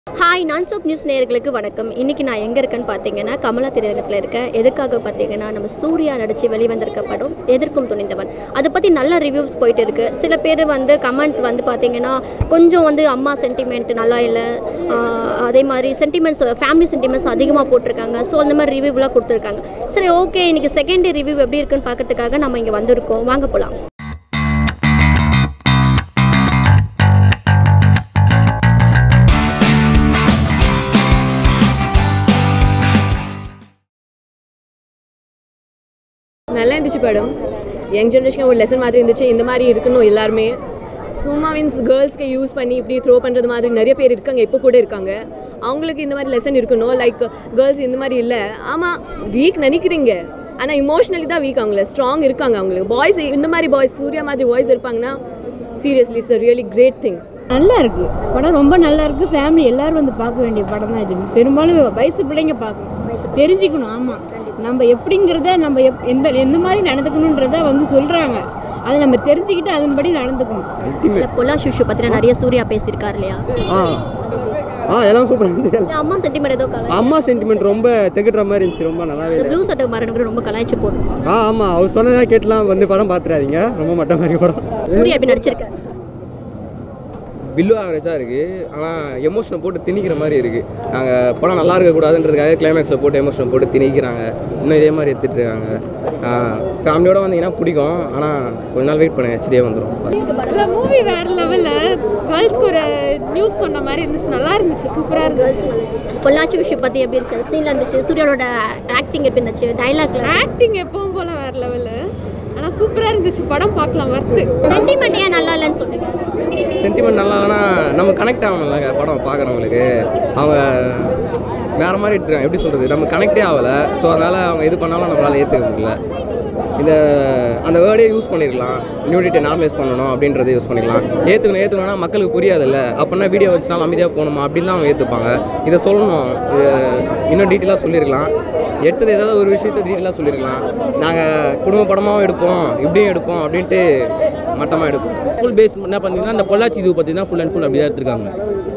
hi நான் stop news நேயர்களுக்கு வணக்கம் இன்னைக்கு நான் எங்கே இருக்கேன்னு பார்த்தீங்கன்னா கமலா திரையரங்கத்தில் இருக்கேன் எதுக்காக பார்த்தீங்கன்னா நம்ம சூர்யா நடித்து வெளிவந்திருக்க படம் எதிர்க்கும் துணிந்தவன் அதை பற்றி நல்ல ரிவ்யூஸ் போயிட்டு இருக்கு சில பேர் வந்து கமெண்ட் வந்து பார்த்தீங்கன்னா கொஞ்சம் வந்து அம்மா சென்டிமெண்ட் நல்லா இல்லை ஆஹ் அதே மாதிரி சென்டிமெண்ட்ஸ் ஃபேமிலி சென்டிமெண்ட்ஸ் அதிகமாக போட்டிருக்காங்க ஸோ அந்த மாதிரி ரிவ்யூலாம் கொடுத்துருக்காங்க சரி ஓகே இன்னைக்கு செகண்ட் டே ரிவ்யூ எப்படி இருக்குன்னு பார்க்கறதுக்காக நம்ம இங்கே வந்திருக்கோம் வாங்க போகலாம் நல்லா இருந்துச்சு படம் யங் ஜென்ரேஷன் ஒரு லெசன் மாதிரி இருந்துச்சு இந்த மாதிரி இருக்கணும் எல்லாருமே சும்மா மீன்ஸ் கேர்ள்ஸ்க்கு யூஸ் பண்ணி இப்படி த்ரோ பண்ணுறது மாதிரி நிறைய பேர் இருக்காங்க இப்போ கூட இருக்காங்க அவங்களுக்கு இந்த மாதிரி லெசன் இருக்கணும் லைக் கேர்ள்ஸ் இந்த மாதிரி இல்லை ஆமாம் வீக் நினைக்கிறீங்க ஆனால் இமோஷ்னலி தான் வீக் அவங்கள ஸ்ட்ராங் இருக்காங்க அவங்களுக்கு பாய்ஸ் இந்த மாதிரி பாய்ஸ் சூர்யா மாதிரி பாய்ஸ் இருப்பாங்கன்னா seriously it's a really great thing நல்லா இருக்கு படம் ரொம்ப நல்லா இருக்கு ஃபேமிலி எல்லாரும் வந்து பார்க்க வேண்டிய படம் தான் இது பெரும்பாலும் வயசு பிள்ளைங்க பார்க்கணும் தெரிஞ்சுக்கணும் ஆமாம் நம்ம எப்படிங்கிறத நம்ம எப் எந்த எந்த மாதிரி நடந்துக்கணுன்றத வந்து சொல்கிறாங்க அதை நம்ம தெரிஞ்சுக்கிட்டு அதன்படி நடந்துக்கணும் இல்லை பொல்லா சுஷு பற்றின நிறைய சூர்யா பேசியிருக்காரு இல்லையா ஆ ஆ எல்லாம் சூப்பர் இருந்துச்சு இல்ல, அம்மா சென்டிமெண்ட் ஏதோ கலாய் அம்மா சென்டிமெண்ட் ரொம்ப திகட்டுற மாதிரி இருந்துச்சு ரொம்ப நல்லாவே இந்த இல்லை ப்ளூ சட்டை மரணம் ரொம்ப கலாய்ச்சி போடும் ஆ ஆமாம் அவர் சொன்னதா கேட்டுலாம் வந்து படம் பார்த்துறாதீங்க ரொம்ப மட்ட மாதிரி படம் சூர்யா எப்படி நடிச்சிருக்காரு பில்லு ஆவரேஜாக இருக்குது ஆனால் எமோஷனை போட்டு திணிக்கிற மாதிரி இருக்குது நாங்கள் படம் நல்லா இருக்கக்கூடாதுன்றதுக்காக கிளைமேக்ஸில் போட்டு எமோஷனை போட்டு திணிக்கிறாங்க இன்னும் இதே மாதிரி எடுத்துகிட்டு இருக்காங்க ஃபேமிலியோட வந்தீங்கன்னா பிடிக்கும் ஆனால் கொஞ்ச நாள் வெயிட் பண்ண ஹெச்டியே வந்துடும் இல்லை மூவி வேற லெவலில் கேர்ள்ஸ்க்கு ஒரு நியூஸ் சொன்ன மாதிரி இருந்துச்சு நல்லா இருந்துச்சு சூப்பராக இருந்துச்சு பொள்ளாச்சி விஷயம் பற்றி எப்படி இருந்துச்சு சீனில் இருந்துச்சு சூர்யாவோட ஆக்டிங் எப்படி இருந்துச்சு டைலாக்ல ஆக்டிங் எப்பவும் போல வேற லெவலில் ஆனால் சூப்பராக இருந்துச்சு படம் பார்க்கலாம் வர்த்து சென்டிமெண்ட் ஏன் நல்லா இல்லைன்னு சொன்னீங்க சென்டிமெண்ட் நல்லா இல்லைனா நம்ம கனெக்ட் ஆகணும்ல படம் பார்க்குறவங்களுக்கு அவங்க வேறு மாதிரி எடுத்துருக்காங்க எப்படி சொல்கிறது நம்ம கனெக்டே ஆகலை ஸோ அதனால் அவங்க இது பண்ணாலும் நம்மளால் ஏற்றுக்க முடியல இந்த அந்த வேர்டே யூஸ் பண்ணிருக்கலாம் நியூடிட்டி நார்மலைஸ் பண்ணணும் அப்படின்றத யூஸ் பண்ணிக்கலாம் ஏற்றுக்கணும் ஏற்றுக்கணும்னா மக்களுக்கு புரியாதுல்ல அப்படின்னா வீடியோ வச்சுனாலும் அமைதியாக போகணுமா அப்படின்லாம் அவங்க ஏற்றுப்பாங்க இதை சொல்லணும் இது இன்னும் டீட்டெயிலாக சொல்லியிருக்கலாம் எடுத்தது ஏதாவது ஒரு விஷயத்தை டீட்டெயிலாக சொல்லியிருக்கலாம் நாங்கள் குடும்ப படமாகவும் எடுப்போம் இப்படியும் எடுப்போம் அப்படின்ட்டு மட்டமாக எடுப்போம் ஃபுல் பேஸ் என்ன பார்த்தீங்கன்னா இந்த பொள்ளாச்சி இது பார்த்தீங்கன்னா ஃபுல் அண்ட் ஃபுல் அப்படி தான் எடுத்திருக்காங்க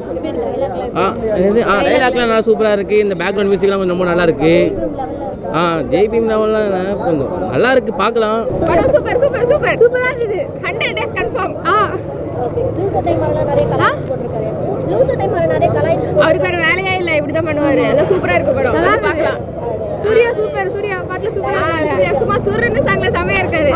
ஆ இது ஆ டைலாக்லாம் நல்லா சூப்பராக இருக்குது இந்த பேக்ரவுண்ட் மியூசிக்லாம் கொஞ்சம் ரொம்ப நல்லா இருக்குது ஆ ஜெய்பீம் லெவல்லாம் கொஞ்சம் நல்லா இருக்குது பார்க்கலாம் படம் சூப்பர் சூப்பர் சூப்பர் சூப்பராக இருந்தது ஹண்ட்ரட் டேஸ் கன்ஃபார்ம் ஆ ப்ளூ சட்டை மரணம் நிறைய கலாய்ச்சி போட்டிருக்காரு ப்ளூ சட்டை மரணம் நிறைய கலாய்ச்சி அவருக்கு வேறு வேலையே இல்லை இப்படி தான் பண்ணுவார் எல்லாம் சூப்பராக இருக்கு படம் நல்லா பார்க்கலாம் சூர்யா சூப்பர் சூர்யா பாட்டில் சூப்பர் ஆ சூர்யா சும்மா சூரியன்னு சாங்ல செமையா இருக்காரு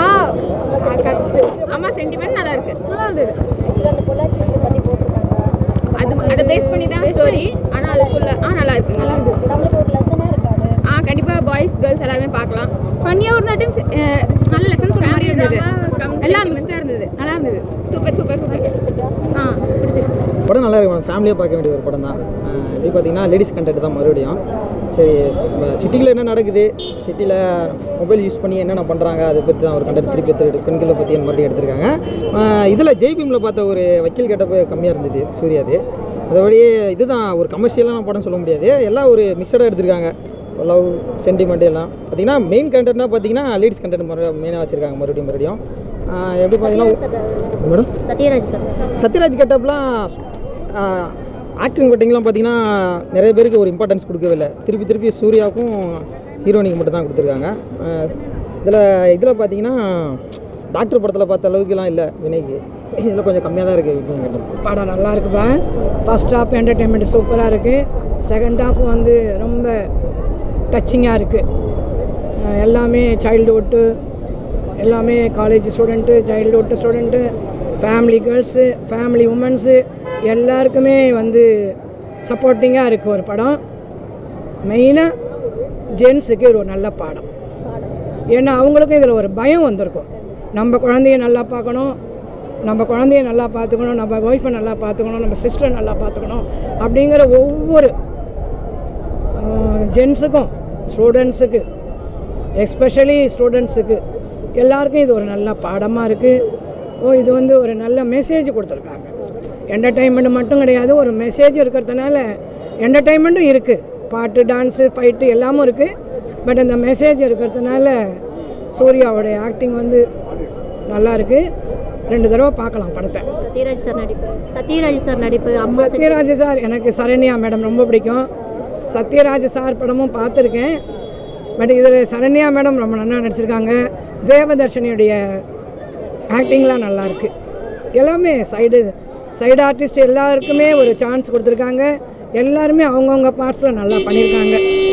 ஆமா சென்டிமெண்ட் நல்லா இருக்கு நல்லா இருந்தது அந்த பொள்ளாச்சி விஷயம் பற்றி போட்டிருக்காங்க அது அதை பேஸ் பண்ணி தான் ஸ்டோரி ஆனால் அதுக்குள்ள ஆ நல்லா இருக்கு நல்லா இருக்கு நம்மளுக்கு ஒரு லெசனாக இருக்காது ஆ கண்டிப்பாக பாய்ஸ் கேர்ள்ஸ் எல்லாருமே பார்க்கலாம் பண்ணியாக ஒரு டைம் நல்ல லெசன் சொல்ல மாதிரி இருந்தது Family எல்லாம் drama, மிக்ஸ்டாக இருந்தது நல்லா இருந்தது சூப்பர் சூப்பர் சூப்பர் ஆ பிடிச்சிருக்கு படம் நல்லா இருக்கும் ஃபேமிலியாக பார்க்க வேண்டிய ஒரு படம் தான் அஹ் எப்படி பார்த்தீங்கன்னா லேடிஸ் கண்டென்ட் தான் மறுபடியும் சரி சிட்டியில் என்ன நடக்குது சிட்டியில் மொபைல் யூஸ் பண்ணி என்னென்ன பண்ணுறாங்க அதை பற்றி தான் ஒரு கண்டென்ட் திருப்பி எடுத்து பெண்களை பற்றி மறுபடியும் எடுத்திருக்காங்க இதில் ஜெய்பீமில் பார்த்த ஒரு வக்கீல் கெட்டப்பு கம்மியாக இருந்தது சூர்யாது அதபடி இதுதான் ஒரு கமர்ஷியலான படம் சொல்ல முடியாது எல்லாம் ஒரு மிக்சடாக எடுத்திருக்காங்க லவ் சென்டிமெண்ட் எல்லாம் பார்த்தீங்கன்னா மெயின் கண்டென்ட்னா பார்த்தீங்கன்னா லேடிஸ் கண்டென்ட் மறு மெயினாக வச்சுருக்காங்க மறுபடியும் மறுபடியும் அஹ் எப்படி பார்த்தீங்கன்னா மேடம் சத்யராஜ் சார் சத்யராஜ் கட்டப்லாம் ஆக்டிங் கட்டிங்லாம் பார்த்தீங்கன்னா நிறைய பேருக்கு ஒரு இம்பார்ட்டன்ஸ் கொடுக்கவே இல்லை திருப்பி திருப்பி சூர்யாவுக்கும் ஹீரோனிக்கு மட்டும் தான் கொடுத்துருக்காங்க இதில் இதில் பார்த்தீங்கன்னா டாக்டர் படத்தில் பார்த்த அளவுக்குலாம் இல்லை வினைக்கு இதில் கொஞ்சம் கம்மியாக தான் இருக்குது வினய் கட்டம் படம் நல்லா இருக்குப்பா ஃபஸ்ட் ஹாஃப் என்டர்டெயின்மெண்ட் சூப்பராக இருக்குது செகண்ட் ஹாஃப் வந்து ரொம்ப டச்சிங்காக இருக்குது எல்லாமே சைல்டுஹுட்டு எல்லாமே college student childhood student family girls family womens எல்லாருக்குமே வந்து சப்போர்ட்டிங்காக இருக்குது ஒரு படம் மெயினாக ஜென்ஸுக்கு இது ஒரு நல்ல பாடம் ஏன்னா அவங்களுக்கும் இதில் ஒரு பயம் வந்திருக்கும் நம்ம குழந்தைய நல்லா பார்க்கணும் நம்ம குழந்தைய நல்லா பார்த்துக்கணும் நம்ம ஒய்ஃபை நல்லா பார்த்துக்கணும் நம்ம சிஸ்டரை நல்லா பார்த்துக்கணும் அப்படிங்கிற ஒவ்வொரு ஜென்ஸுக்கும் ஸ்டூடெண்ட்ஸுக்கு எஸ்பெஷலி ஸ்டூடெண்ட்ஸுக்கு எல்லாருக்கும் இது ஒரு நல்ல பாடமாக இருக்குது ஓ இது வந்து ஒரு நல்ல மெசேஜ் கொடுத்துருக்காங்க என்டர்டெயின்மெண்ட் மட்டும் கிடையாது ஒரு மெசேஜ் இருக்கிறதுனால என்டர்டெயின்மெண்ட்டும் இருக்குது பாட்டு டான்ஸு ஃபைட்டு எல்லாமும் இருக்குது பட் அந்த மெசேஜ் இருக்கிறதுனால சூர்யாவுடைய ஆக்டிங் வந்து நல்லா இருக்குது ரெண்டு தடவை பார்க்கலாம் படத்தை சத்யராஜ் சார் நடிப்பு சத்யராஜ் சார் நடிப்பு அம்மா செட்டி- சத்யராஜ் சார் எனக்கு சரண்யா மேடம் ரொம்ப பிடிக்கும் சத்யராஜ் சார் படமும் பார்த்துருக்கேன் பட் இதில் சரண்யா மேடம் ரொம்ப நல்லா நடிச்சிருக்காங்க தேவதர்ஷினியுடைய ஆக்டிங்லாம் நல்லா இருக்கு எல்லாமே சைடு சைடு ஆர்டிஸ்ட் எல்லாருக்குமே ஒரு சான்ஸ் கொடுத்துருக்காங்க எல்லாருமே அவங்கவுங்க பார்ட்ஸில் நல்லா பண்ணியிருக்காங்க